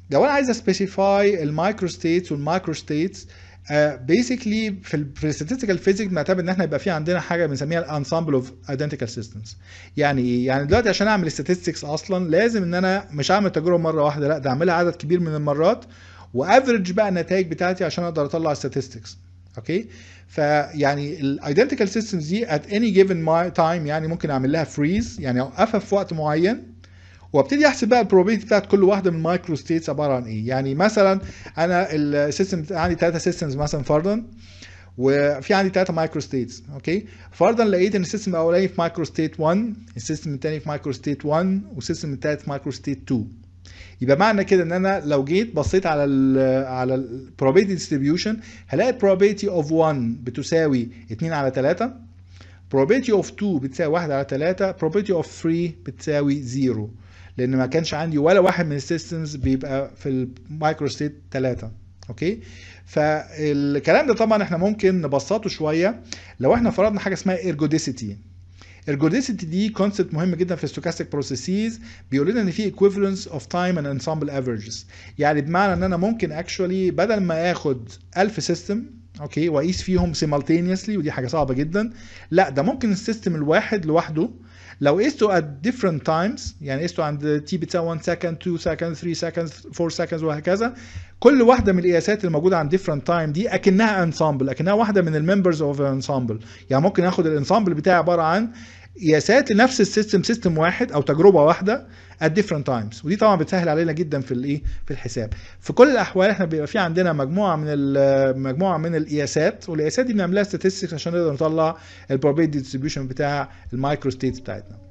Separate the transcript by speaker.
Speaker 1: لو انا عايز اسبيسيفاي المايكرو ستيتس والمايكرو ستيتس بيسكلي في ال في الستاتيكال فيزيكس بنعتبر ان احنا يبقى في عندنا حاجه بنسميها الانسامبل اوف ايدنتيكال سيستمز يعني ايه يعني دلوقتي عشان اعمل statistics اصلا لازم ان انا مش اعمل تجربه مره واحده لا ده اعملها عدد كبير من المرات وافرج بقى النتائج بتاعتي عشان اقدر اطلع statistics اوكي فيعني الايدنتيكال سيستمز دي at any given time يعني ممكن اعمل لها فريز يعني اوقفها في وقت معين وابتدي احسب بقى البروبابيلتي بتاعت كل واحده من المايكرو ستيتس عباره عن ايه يعني مثلا انا السيستم عندي ثلاثه سيستمز مثلا فرضا وفي عندي ثلاثه مايكرو ستيتس اوكي فرضا لقيت ان السيستم الاولاني في مايكرو ستيت 1 السيستم الثاني في مايكرو ستيت 1 والسيستم الثالث في مايكرو ستيت 2 يبقى معنى كده ان انا لو جيت بصيت على ال على البروبابيلتي ديستريبيوشن هلاقي البروبابيلتي اوف 1 بتساوي 2 على 3 probability of 2 بتساوي 1 على 3 probability of 3 بتساوي 0 لان ما كانش عندي ولا واحد من السيستمز بيبقى في المايكرو ستيت 3 اوكي فالكلام ده طبعا احنا ممكن نبسطه شويه لو احنا فرضنا حاجه اسمها ergodicity ergodicity دي كونسبت مهم جدا في stochastic processes بيقول لنا ان في equivalence of time and ensemble averages يعني بمعنى ان انا ممكن actually بدل ما اخد 1000 سيستم اوكي واقيس فيهم simultaneously ودي حاجه صعبه جدا لا ده ممكن السيستم الواحد لوحده لو قسته at different times يعني قسته عند t بتساوي 1 second 2 seconds 3 seconds 4 seconds وهكذا كل واحده من القياسات اللي موجوده عند different time دي اكنها انسامبل اكنها واحده من الممبرز اوف انسامبل يعني ممكن اخد الانسامبل بتاعي عباره عن قياسات لنفس السيستم سيستم واحد او تجربه واحده at different times ودي طبعا بتسهل علينا جدا في الايه في الحساب في كل الاحوال احنا بيبقى في عندنا مجموعه من مجموعه من القياسات والقياسات دي بنعملها statistics عشان نقدر نطلع البروبابيلتي ديستريبيوشن بتاع المايكرو ستيتس بتاعتنا